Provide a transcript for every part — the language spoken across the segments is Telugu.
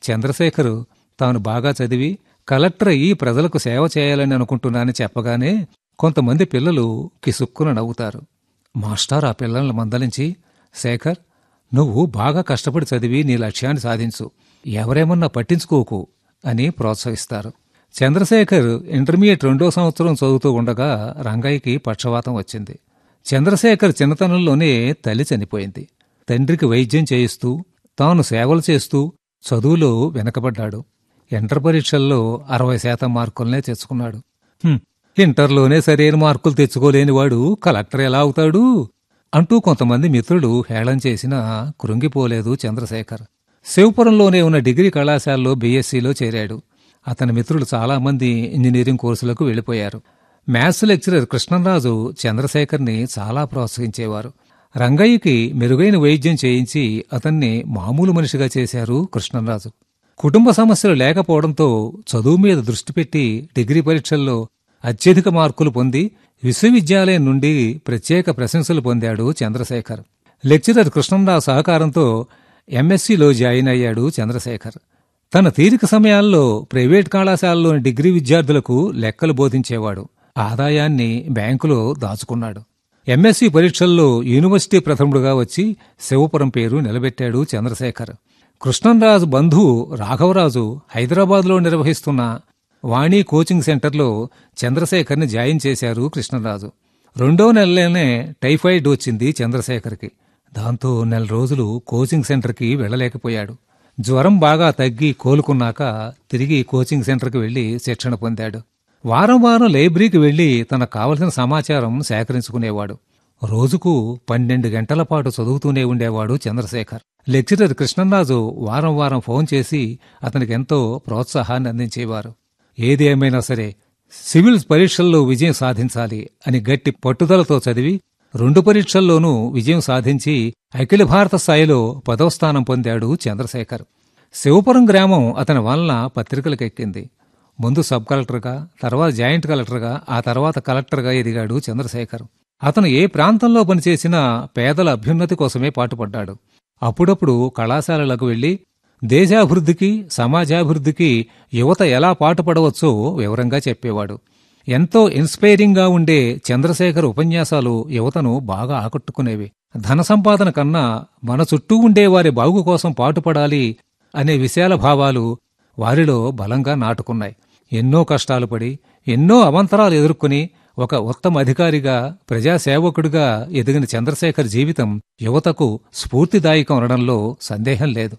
చంద్రశేఖర్ తాను బాగా చదివి కలెక్టర్ అయ్యి ప్రజలకు సేవ చేయాలని అనుకుంటున్నానని చెప్పగానే కొంతమంది పిల్లలు కిసుక్కున నవ్వుతారు మాస్టర్ ఆ పిల్లల్ని మందలించి శేఖర్ నువ్వు బాగా కష్టపడి చదివి నీ లక్ష్యాన్ని సాధించు ఎవరేమన్నా పట్టించుకోకు అని ప్రోత్సహిస్తారు చంద్రశేఖర్ ఇంటర్మీడియట్ రెండో సంవత్సరం చదువుతూ ఉండగా రంగయ్యకి పక్షవాతం వచ్చింది చంద్రశేఖర్ చిన్నతనంలోనే తల్లి చనిపోయింది తండ్రికి వైద్యం చేయిస్తూ తాను సేవలు చేస్తూ చదువులో వెనకబడ్డాడు ఇంటర్ పరీక్షల్లో అరవై శాతం మార్కులనే తెచ్చుకున్నాడు "హుం, ఇంటర్లోనే సరైన మార్కులు తెచ్చుకోలేని వాడు కలెక్టర్ ఎలా అవుతాడు అంటూ కొంతమంది మిత్రులు హేళన చేసినా కృంగిపోలేదు చంద్రశేఖర్ శివపురంలోనే ఉన్న డిగ్రీ కళాశాలలో బీఎస్సీలో చేరాడు అతని మిత్రులు చాలామంది ఇంజనీరింగ్ కోర్సులకు వెళ్ళిపోయారు మ్యాథ్స్ లెక్చరర్ కృష్ణరాజు చంద్రశేఖర్ని చాలా ప్రోత్సహించేవారు రంగయ్యకి మెరుగైన వైద్యం చేయించి అతన్ని మామూలు మనిషిగా చేశారు కృష్ణరాజు కుటుంబ సమస్యలు లేకపోవడంతో చదువు మీద దృష్టి పెట్టి డిగ్రీ పరీక్షల్లో అత్యధిక మార్కులు పొంది విశ్వవిద్యాలయం నుండి ప్రత్యేక ప్రశంసలు పొందాడు చంద్రశేఖర్ లెక్చరర్ కృష్ణరావు సహకారంతో ఎంఎస్సీలో జాయిన్ అయ్యాడు చంద్రశేఖర్ తన తీరిక సమయాల్లో ప్రైవేట్ కళాశాలలోని డిగ్రీ విద్యార్థులకు లెక్కలు బోధించేవాడు ఆదాయాన్ని బ్యాంకులో దాచుకున్నాడు ఎంఎస్సీ పరీక్షల్లో యూనివర్సిటీ ప్రథముడుగా వచ్చి శివపురం పేరు నిలబెట్టాడు చంద్రశేఖర్ కృష్ణంరాజు బంధువు రాఘవరాజు హైదరాబాద్లో నిర్వహిస్తున్న వాణి కోచింగ్ సెంటర్లో చంద్రశేఖర్ని జాయిన్ చేశారు కృష్ణరాజు రెండో నెలలోనే టైఫాయిడ్ వచ్చింది చంద్రశేఖర్కి దాంతో నెల రోజులు కోచింగ్ సెంటర్కి వెళ్ళలేకపోయాడు జ్వరం బాగా తగ్గి కోలుకున్నాక తిరిగి కోచింగ్ సెంటర్కి వెళ్లి శిక్షణ పొందాడు వారం వారం లైబ్రరీకి వెళ్లి తనకు కావలసిన సమాచారం సేకరించుకునేవాడు రోజుకు పన్నెండు గంటల పాటు చదువుతూనే ఉండేవాడు చంద్రశేఖర్ లెక్చరర్ కృష్ణరాజు వారం వారం ఫోన్ చేసి అతనికి ఎంతో ప్రోత్సాహాన్ని అందించేవారు ఏది ఏమైనా సరే సివిల్ పరీక్షల్లో విజయం సాధించాలి అని గట్టి పట్టుదలతో చదివి రెండు పరీక్షల్లోనూ విజయం సాధించి అఖిల భారత స్థాయిలో పదవ స్థానం పొందాడు చంద్రశేఖర్ శివపురం గ్రామం అతని వలన పత్రికలకెక్కింది ముందు సబ్ కలెక్టర్గా తర్వాత జాయింట్ కలెక్టర్గా ఆ తర్వాత కలెక్టర్గా ఎదిగాడు చంద్రశేఖర్ అతను ఏ ప్రాంతంలో పనిచేసినా పేదల అభ్యున్నతి కోసమే పాటుపడ్డాడు అప్పుడప్పుడు కళాశాలలకు వెళ్లి దేశాభివృద్ధికి సమాజాభివృద్ధికి యువత ఎలా పాటుపడవచ్చో వివరంగా చెప్పేవాడు ఎంతో ఇన్స్పైరింగ్గా ఉండే చంద్రశేఖర్ ఉపన్యాసాలు యువతను బాగా ఆకట్టుకునేవి ధన సంపాదన కన్నా మన చుట్టూ ఉండే వారి బాగు కోసం పాటుపడాలి అనే విశాల భావాలు వారిలో బలంగా నాటుకున్నాయి ఎన్నో కష్టాలు పడి ఎన్నో అవంతరాలు ఎదుర్కొని ఒక ఉత్తమ అధికారిగా ప్రజాసేవకుడిగా ఎదిగిన చంద్రశేఖర్ జీవితం యువతకు స్ఫూర్తిదాయకం అనడంలో సందేహం లేదు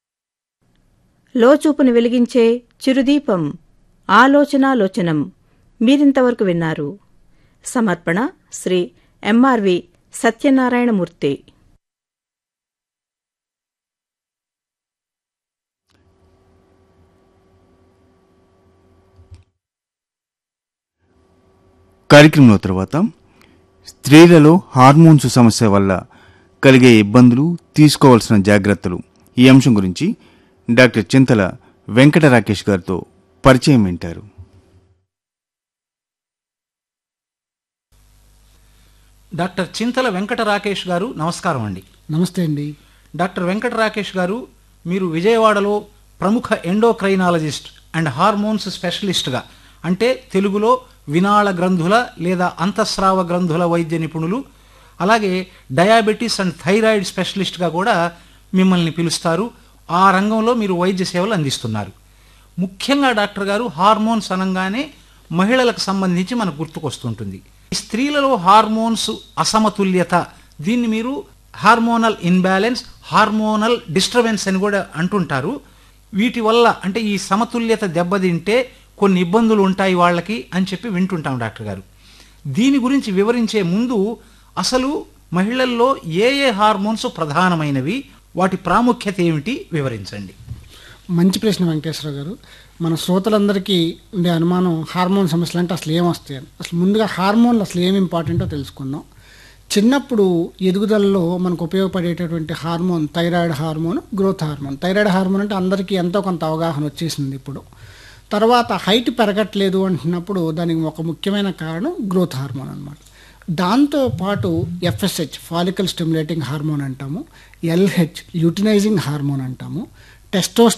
లోచూపును వెలిగించే చిరుదీపం ఆలోచనాలోచనం మీరింతవరకు విన్నారు సమర్పణ శ్రీ ఎంఆర్వి సత్యనారాయణమూర్తి కార్యక్రమంలో తర్వాత స్త్రీలలో హార్మోన్స్ సమస్య వల్ల కలిగే ఇబ్బందులు తీసుకోవాల్సిన జాగ్రత్తలు ఈ అంశం గురించి డాక్టర్ చింతల వెంకట రాకేష్ గారితో పరిచయం వింటారు డాక్టర్ చింతల వెంకట రాకేష్ గారు నమస్కారం అండి నమస్తే అండి డాక్టర్ వెంకట రాకేష్ గారు మీరు విజయవాడలో ప్రముఖ ఎండోక్రైనాలజిస్ట్ అండ్ హార్మోన్స్ స్పెషలిస్ట్గా అంటే తెలుగులో వినాళ గ్రంథుల లేదా అంతఃస్రావ గ్రంథుల వైద్య నిపుణులు అలాగే డయాబెటీస్ అండ్ థైరాయిడ్ స్పెషలిస్ట్గా కూడా మిమ్మల్ని పిలుస్తారు ఆ రంగంలో మీరు వైద్య సేవలు అందిస్తున్నారు ముఖ్యంగా డాక్టర్ గారు హార్మోన్స్ అనగానే మహిళలకు సంబంధించి మనకు గుర్తుకొస్తుంటుంది ఈ స్త్రీలలో హార్మోన్స్ అసమతుల్యత దీన్ని మీరు హార్మోనల్ ఇన్బ్యాలెన్స్ హార్మోనల్ డిస్టర్బెన్స్ అని కూడా అంటుంటారు వీటి వల్ల అంటే ఈ సమతుల్యత దెబ్బతింటే కొన్ని ఇబ్బందులు ఉంటాయి వాళ్ళకి అని చెప్పి వింటుంటాం డాక్టర్ గారు దీని గురించి వివరించే ముందు అసలు మహిళల్లో ఏ ఏ హార్మోన్స్ ప్రధానమైనవి వాటి ప్రాముఖ్యత ఏమిటి వివరించండి మంచి ప్రశ్న వెంకటేశ్వర గారు మన శ్రోతలందరికీ ఉండే అనుమానం హార్మోన్ సమస్యలు అంటే అసలు ఏమొస్తాయని అసలు ముందుగా హార్మోన్లు అసలు ఏమి ఇంపార్టెంటో తెలుసుకుందాం చిన్నప్పుడు ఎదుగుదలలో మనకు ఉపయోగపడేటటువంటి hormone thyroid hormone growth hormone thyroid hormone అంటే అందరికీ ఎంతో కొంత అవగాహన వచ్చేసింది ఇప్పుడు తర్వాత హైట్ పెరగట్లేదు అంటున్నప్పుడు దానికి ఒక ముఖ్యమైన కారణం గ్రోత్ హార్మోన్ అనమాట దాంతో పాటు ఎఫ్ఎస్హెచ్ ఫాలికల్ స్టిమ్యులేటింగ్ హార్మోన్ అంటాము ఎల్హెచ్ యూటినైజింగ్ హార్మోన్ అంటాము టెస్టోస్